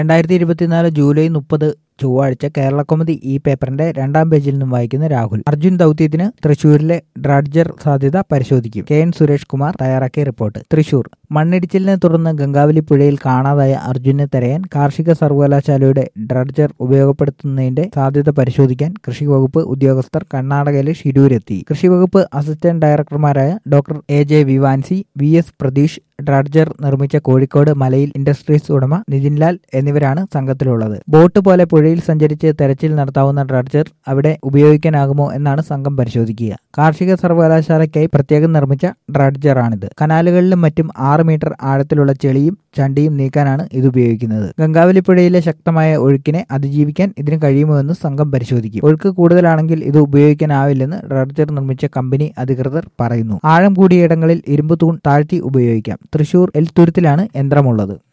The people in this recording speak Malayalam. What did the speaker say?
രണ്ടായിരത്തി ഇരുപത്തിനാല് ജൂലൈ മുപ്പത് ചൊവ്വാഴ്ച കേരളകൗമുദി ഈ പേപ്പറിന്റെ രണ്ടാം പേജിൽ നിന്നും വായിക്കുന്ന രാഹുൽ അർജുൻ ദൌത്യത്തിന് തൃശൂരിലെ ഡ്രഡ്ജർ സാധ്യത പരിശോധിക്കും കെ എൻ സുരേഷ് കുമാർ തയ്യാറാക്കിയ റിപ്പോർട്ട് തൃശൂർ മണ്ണിടിച്ചിലിനെ തുടർന്ന് ഗംഗാവലി പുഴയിൽ കാണാതായ അർജുനെ തെരയാൻ കാർഷിക സർവകലാശാലയുടെ ഡ്രഡ്ജർ ഉപയോഗപ്പെടുത്തുന്നതിന്റെ സാധ്യത പരിശോധിക്കാൻ കൃഷി വകുപ്പ് ഉദ്യോഗസ്ഥർ കർണാടകയിലെ ഷിരൂരെത്തി കൃഷി വകുപ്പ് അസിസ്റ്റന്റ് ഡയറക്ടർമാരായ doctor A J Vivansi V S Pratheesh dredger നിർമ്മിച്ച കോഴിക്കോട് മലയിൽ ഇൻഡസ്ട്രീസ് ഉടമ നിതിൻലാൽ എന്നിവരാണ് സംഘത്തിലുള്ളത് ബോട്ട് പോലെ പുഴയിൽ സഞ്ചരിച്ച് തെരച്ചിൽ നടത്താവുന്ന ഡ്രഡ്ജർ അവിടെ ഉപയോഗിക്കാനാകുമോ എന്നാണ് സംഘം പരിശോധിക്കുക കാർഷിക സർവകലാശാലയ്ക്കായി പ്രത്യേകം നിർമ്മിച്ച ഡ്രഡ്ജറാണിത് കനാലുകളിലും മറ്റും ആറ് മീറ്റർ ആഴത്തിലുള്ള ചെളിയും ചണ്ടിയും നീക്കാനാണ് ഇത് ഉപയോഗിക്കുന്നത് ഗംഗാവലി പുഴയിലെ ശക്തമായ ഒഴുക്കിനെ അതിജീവിക്കാൻ ഇതിന് കഴിയുമോ എന്ന് സംഘം പരിശോധിക്കും ഒഴുക്ക് കൂടുതലാണെങ്കിൽ ഇത് ഉപയോഗിക്കാനാവില്ലെന്ന് ഡ്രഡ്ജർ നിർമ്മിച്ച കമ്പനി അധികൃതർ പറയുന്നു ആഴം കൂടിയ ഇടങ്ങളിൽ ഇരുമ്പ് തൂൺ താഴ്ത്തി ഉപയോഗിക്കാം തൃശൂർ എൽത്തുരുത്തിലാണ് യന്ത്രമുള്ളത്